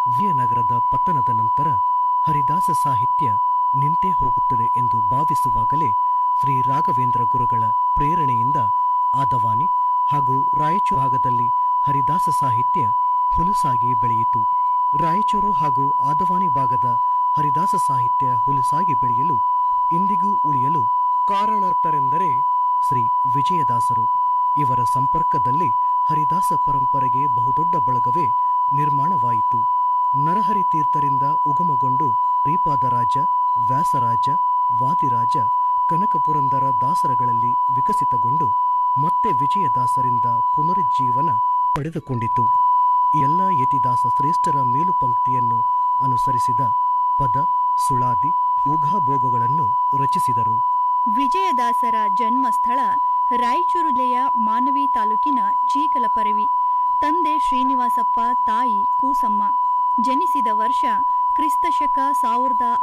ವಿಜಯನಗರದ ಪತನದ ನಂತರ ಹರಿದಾಸ ಸಾಹಿತ್ಯ ನಿಂತೇ ಹೋಗುತ್ತದೆ ಎಂದು ಭಾವಿಸುವಾಗಲೇ ಶ್ರೀ ರಾಘವೇಂದ್ರ ಗುರುಗಳ ಪ್ರೇರಣೆಯಿಂದ ಆದವಾನಿ ಹಾಗೂ ರಾಯಚೂರು ಭಾಗದಲ್ಲಿ ಹರಿದಾಸ ಸಾಹಿತ್ಯ ಹುಲುಸಾಗಿ ಬೆಳೆಯಿತು ರಾಯಚೂರು ಹಾಗೂ ಆದವಾನಿ ಭಾಗದ ಹರಿದಾಸ ಸಾಹಿತ್ಯ ಹುಲುಸಾಗಿ ಬೆಳೆಯಲು ಇಂದಿಗೂ ಉಳಿಯಲು ಕಾರಣರ್ತರೆಂದರೆ ಶ್ರೀ ವಿಜಯದಾಸರು ಇವರ ಸಂಪರ್ಕದಲ್ಲಿ ಹರಿದಾಸ ಪರಂಪರೆಗೆ ಬಹುದೊಡ್ಡ ಬಳಗವೇ ನಿರ್ಮಾಣವಾಯಿತು ನರಹರಿ ತೀರ್ಥರಿಂದ ಉಗಮಗೊಂಡು ಶ್ರೀಪಾದರಾಜ ವ್ಯಾಸರಾಜ ವಾದಿರಾಜ ಕನಕಪುರಂದರ ದಾಸರಗಳಲ್ಲಿ ವಿಕಸಿತಗೊಂಡು ಮತ್ತೆ ವಿಜಯದಾಸರಿಂದ ಪುನರುಜ್ಜೀವನ ಪಡೆದುಕೊಂಡಿತು ಈ ಎಲ್ಲ ಯತಿದಾಸ ಶ್ರೇಷ್ಠರ ಮೇಲುಪಂಕ್ತಿಯನ್ನು ಅನುಸರಿಸಿದ ಪದ ಸುಳಾದಿ ಊಘಾಭೋಗಗಳನ್ನು ರಚಿಸಿದರು ವಿಜಯದಾಸರ ಜನ್ಮಸ್ಥಳ ರಾಯಚೂರು ಜಿಲ್ಲೆಯ ಮಾನವಿ ತಾಲೂಕಿನ ಚೀಕಲಪರವಿ ತಂದೆ ಶ್ರೀನಿವಾಸಪ್ಪ ತಾಯಿ ಕೂಸಮ್ಮ ಜನಿಸಿದ ವರ್ಷ ಕ್ರಿಸ್ತಶಕ ಸಾವಿರದ